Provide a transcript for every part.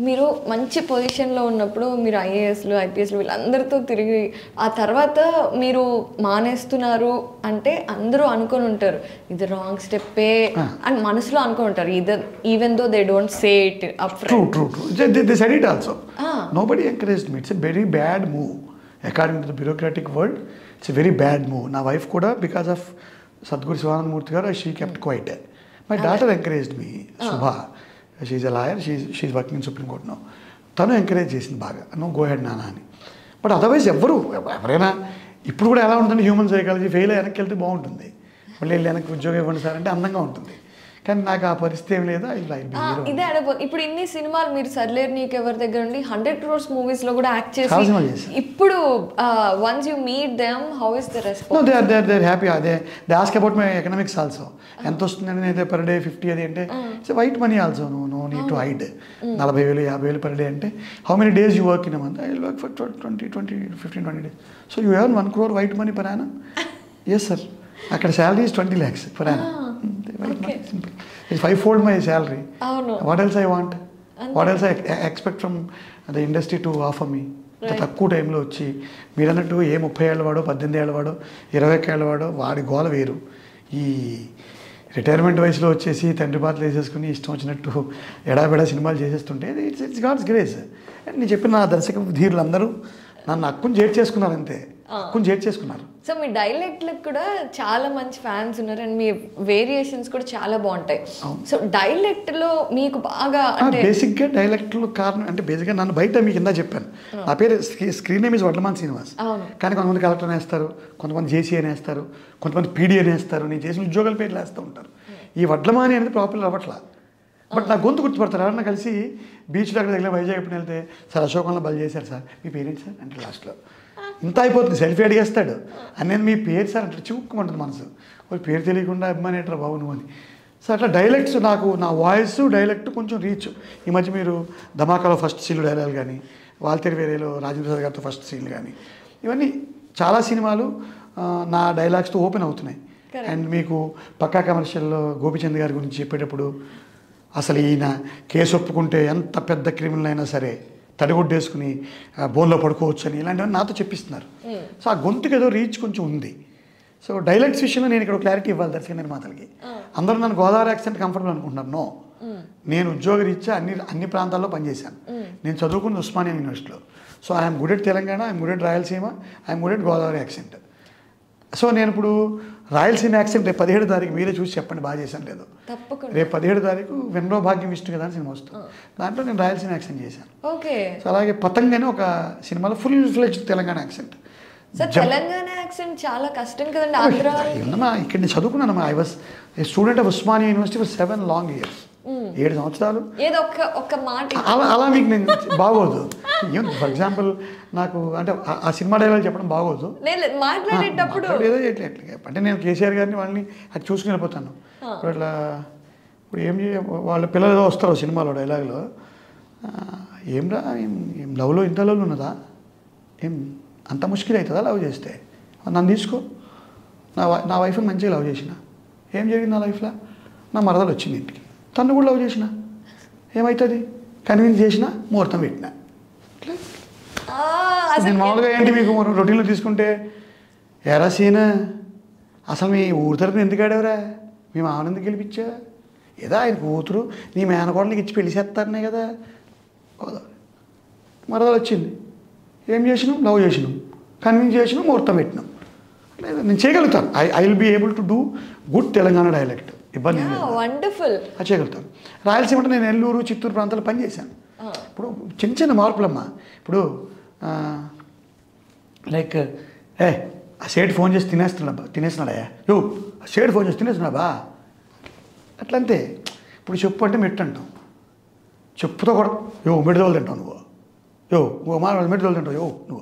మీరు మంచి పొజిషన్లో ఉన్నప్పుడు మీరు ఐఏఎస్లు ఐపీఎస్లు వీళ్ళందరితో తిరిగి ఆ తర్వాత మీరు మానేస్తున్నారు అంటే అందరూ అనుకొని ఉంటారు ఇది రాంగ్ స్టెప్పే అని మనసులో అనుకొని ఉంటారు either even though they don't say it up True, true, true. They, they, they said it also. Ah. Nobody encouraged me. It's a very bad move. According to the bureaucratic world, it's a very bad move. నా wife కూడా because of Sadguru Shivananda Murthy garu she kept quite my daughter encouraged me Shubha she a lawyer she she working in supreme court no తను encourage చేసింది బాగా no go head నానా అని but otherwise ఎవరు ఎవరైనా ఇప్పుడు కూడా ఎలా ఉంటుంది హ్యూమన్ సైకాలజీ ఫెయిల్ వెనక్కి వెళ్తే బాగుంటుంది మళ్ళీ వెళ్ళి వెనక్కి ఉద్యోగం ఇవ్వండి సార్ అంటే అందంగా ఉంటుంది కానీ నాకు ఆ పరిస్థితి ఏం లేదా ఇలా ఆ, ఇదే అడగ ఇప్పుడు ఇన్ని సినిమాలు మీరు సర్లేరు నీకు ఎవరి దగ్గర ఉండి హండ్రెడ్ క్రోర్స్ మూవీస్ లో కూడా యాక్ట్ చాలా సినిమాలు చేసి చేశారు. ఇప్పుడు once you meet them how is the no response they are they are they happy అదే they ask about my economics also ఎంత వస్తుందండి అయితే పర్ డే ఫిఫ్టీ అది అంటే it's white money also no no need to hide నలభై వేలు యాభై వేలు పర్ డే అంటే how many days you work in month I work for twenty twenty fifteen twenty days so you have one crore white money per annum yes sir అక్కడ salary is twenty lakhs per annum white money simple it's five fold my salary అవును what else I want what else I expect from the industry to offer me ఇంత తక్కువ టైంలో వచ్చి మీరు అన్నట్టు ఏ ముప్పై ఏళ్ళ వాడో పద్దెనిమిది ఏళ్ళ వాడో ఇరవై ఏళ్ళ వాడో వాడి గోల వేరు ఈ రిటైర్మెంట్ వయసులో వచ్చేసి తండ్రి పాత్రలు వేసేసుకుని ఇష్టం వచ్చినట్టు ఎడాబెడా సినిమాలు చేసేస్తుంటే it's it's God's grace and నేను చెప్పిన నా దర్శక ధీరులందరూ నన్ను హక్కుని చేర్చేసుకున్నారు చేసుకున్నారు అంతే హక్కుని చేర్చేసుకున్నారు చేసుకున్నారు సో మీ డైలెక్ట్లకు కూడా చాలా మంచి ఫ్యాన్స్ ఉన్నారు అండ్ మీ వేరియేషన్స్ కూడా చాలా బాగుంటాయి సో డైలెక్ట్ లో మీకు బాగా అంటే బేసిక్గా డైలెక్ట్లో కారణం అంటే బేసిక్గా నన్ను బయట మీకు కింద చెప్పాను నా పేరు screen name is Vadlamani Srinivas అవును. కానీ కొంతమంది కలెక్టర్ అనేస్తారు కొంతమంది జేసీ అనేస్తారు కొంతమంది పీడీ అనేస్తారు నేను చేసిన ఉద్యోగాల పేర్లు వేస్తూ ఉంటారు ఈ వడ్లమాని అనేది ప్రాపర్గా అవ్వట్లా బట్ నా గొంతు గుర్తుపడతారు ఎవరన్నా కలిసి బీచ్లో అక్కడ దగ్గర వైజాగ్ ఎప్పుడు వెళ్తే సార్ అశోకంలో బలి చేశారు సార్ మీ పేరెంట్స్ సార్ అంటే లాస్ట్లో ఇంత అయిపోతుంది సెల్ఫీ అడిగేస్తాడు అని నేను మీ పేరు సార్ అంటే చిక్కుమంటుంది మనసు ఒక పేరు తెలియకుండా అభిమానేటరా బాబు నువ్వు అని సో అట్లా డైలెక్ట్స్ నాకు నా వాయిస్ డైలెక్ట్ కొంచెం రీచ్ ఈ మధ్య మీరు ధమాకాలో ఫస్ట్ సీన్లు డైలాగ్ కానీ వాల్తేరు వేరేలో రాజేంద్ర ప్రసాద్ గారితో ఫస్ట్ సీన్లు కానీ ఇవన్నీ చాలా సినిమాలు ఆ, నా డైలాగ్స్తో ఓపెన్ అవుతున్నాయి అండ్ మీకు పక్కా కమర్షియల్లో గోపిచంద్ గారి గురించి చెప్పేటప్పుడు అసలు ఈయన కేసు ఒప్పుకుంటే ఎంత పెద్ద క్రిమినల్ అయినా సరే తడిగొడ్డేసుకుని ఆ, బోన్లో పడుకోవచ్చు అని ఇలాంటివన్నీ నాతో చెప్పిస్తున్నారు సో ఆ గొంతుకు ఏదో రీచ్ కొంచెం ఉంది సో డైలెక్ట్స్ విషయంలో నేను ఇక్కడ క్లారిటీ ఇవ్వాలి దర్శక నిర్మాతలకి అందరూ నన్ను గోదావరి యాక్సెంట్ కంఫర్టబుల్ అనుకుంటున్నారు నో నేను ఉద్యోగ రీత్యా అన్ని అన్ని ప్రాంతాల్లో పనిచేశాను నేను చదువుకున్న ఉస్మానియా యూనివర్సిటీలో so I'm good at Telangana I'm good at Rayalaseema I'm good at Godavari accent so నేను ఇప్పుడు రాయలసీమ యాక్సెంట్ రేపు పదిహేడు తారీఖు మీరే చూసి చెప్పండి బాగా చేశాను లేదు తప్పకుండా రేపు పదిహేడు తారీఖు వెన్రో భాగ్యం విష్ణు కదా అని సినిమా వస్తుంది దాంట్లో నేను రాయలసీమ యాక్సెంట్ చేశాను ఓకే సో అలాగే పతంగ్ అని ఒక సినిమాలో full fledged Telangana accent sir Telangana accent చాలా కష్టం కదండి ఆంధ్ర ఏందమ్మా ఇక్కడ నేను చదువుకున్నానమ్మా I was student of Osmania university for seven long years ఏడు సంవత్సరాలు ఏదో ఒక్క ఒక్క మాట అలా అలా మీకు నేను బాగోదు ఫర్ ఎగ్జాంపుల్ నాకు అంటే ఆ- ఆ సినిమా డైలాగ్ చెప్పడం బాగోదు లేదు లేదు, మాట్లాడేటప్పుడు ఏదో ఎట్లా ఎట్లా అంటే నేను కేసీఆర్ గారిని వాళ్ళని అది చూసుకుని వెళ్ళిపోతాను ఇప్పుడు ఇట్లా ఇప్పుడు ఏం చేయ వాళ్ళ పిల్లలు ఏదో వస్తారు సినిమాలో డైలాగ్లో ఆ, ఏం రా ఏం ఏం లవ్లో ఇంత లవ్లు ఉన్నదా ఏం అంత ముష్కిల్ అవుతుందా లవ్ చేస్తే నన్ను తీసుకో నా వై- నా వైఫ్ని మంచిగా లవ్ చేసిన ఏం జరిగింది నా లైఫ్లో నా మరదలు వచ్చింది ఇంటికి తను కూడా లవ్ చేసిన ఏమవుతుంది కన్విన్స్ చేసిన ముహూర్తం పెట్టిన ఇట్లా ఆ, అసలు నేను మామూలుగా ఏంటి మీకు రొటీన్లో తీసుకుంటే ఎరా సీన్ అసలు మీ ఊరి తరపున ఎందుకు ఆడేవరా మీ మామని ఎందుకు గెలిపించా ఏదో ఆయన కూతురు నీ మేనకోడలకి ఇచ్చి పెళ్లి చేస్తారనే కదా గోదావరి మరదలు వచ్చింది ఏం చేసినాం లవ్ చేసినాం కన్విన్స్ చేసినాం ముహూర్తం పెట్టినాం లేదు నేను చేయగలుగుతాను I I will be able to do good Telangana dialect ఇబ్బంది ఏం లేదు వండర్ఫుల్ అది చేయగలుగుతాను రాయలసీమ అంటే నేను నెల్లూరు చిత్తూరు ప్రాంతాల్లో పనిచేశాను ఇప్పుడు చిన్న చిన్న మార్పులమ్మా ఇప్పుడు ఆ, లైక్ ఏ ఆ షేడ్ ఫోన్ చేసి తినేస్తున్నాడా తినేస్తున్నాడా యో ఆ షేడ్ ఫోన్ చేసి తినేస్తున్నాబా అట్లంతే ఇప్పుడు చెప్పు అంటే మెట్టు అంటాం చెప్పుతో కూడా యో మెడిదోలు తింటావు నువ్వు యో ఓ మా మెడిదోలు తింటావు యో నువ్వు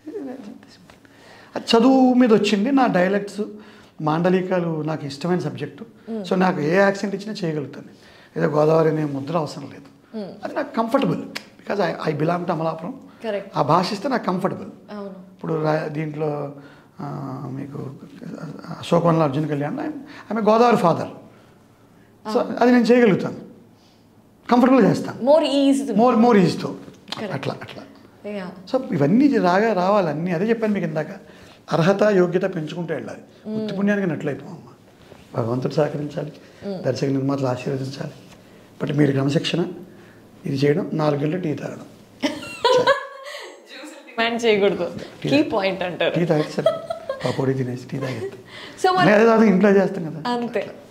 అది చదువు మీద వచ్చింది నా డైలెక్ట్స్ మాండలికాలు నాకు ఇష్టమైన సబ్జెక్టు సో నాకు ఏ యాక్సెంట్ ఇచ్చినా చేయగలుగుతాను ఏదో గోదావరి అనే ముద్ర అవసరం లేదు అది నాకు comfortable because I I belong to Amalapuram correct ఆ భాష ఇస్తే నాకు కంఫర్టబుల్ అవును ఇప్పుడు రా- దీంట్లో ఆ, మీకు అశోకవనంలో అర్జున్ కళ్యాణ్ ఆమె గోదావరి ఫాదర్ సో అది నేను చేయగలుగుతాను కంఫర్టబుల్ చేస్తాను మోర్ ఈజ్ మోర్ మోర్ ఈజ్తో అట్లా అట్లా సో ఇవన్నీ రాగా రావాలి అన్నీ అదే చెప్పాను మీకు ఇందాక అర్హత యోగ్యత పెంచుకుంటూ వెళ్ళాలి ఉత్తి పుణ్యానికి నట్లయిపోమ్మ భగవంతుడు సహకరించాలి దర్శక నిర్మాతలు ఆశీర్వదించాలి బట్ మీరు క్రమశిక్షణ ఇది చేయడం నాలుగేళ్ళు టీ తాగడం డిమాండ్ చేయకూడదు కీ పాయింట్ అంటారు టీ తాగితే సరే పకోడీ తినేసి టీ తాగేస్తే సో మరి అదే తాగితే ఇంట్లో చేస్తాం కదా అంతే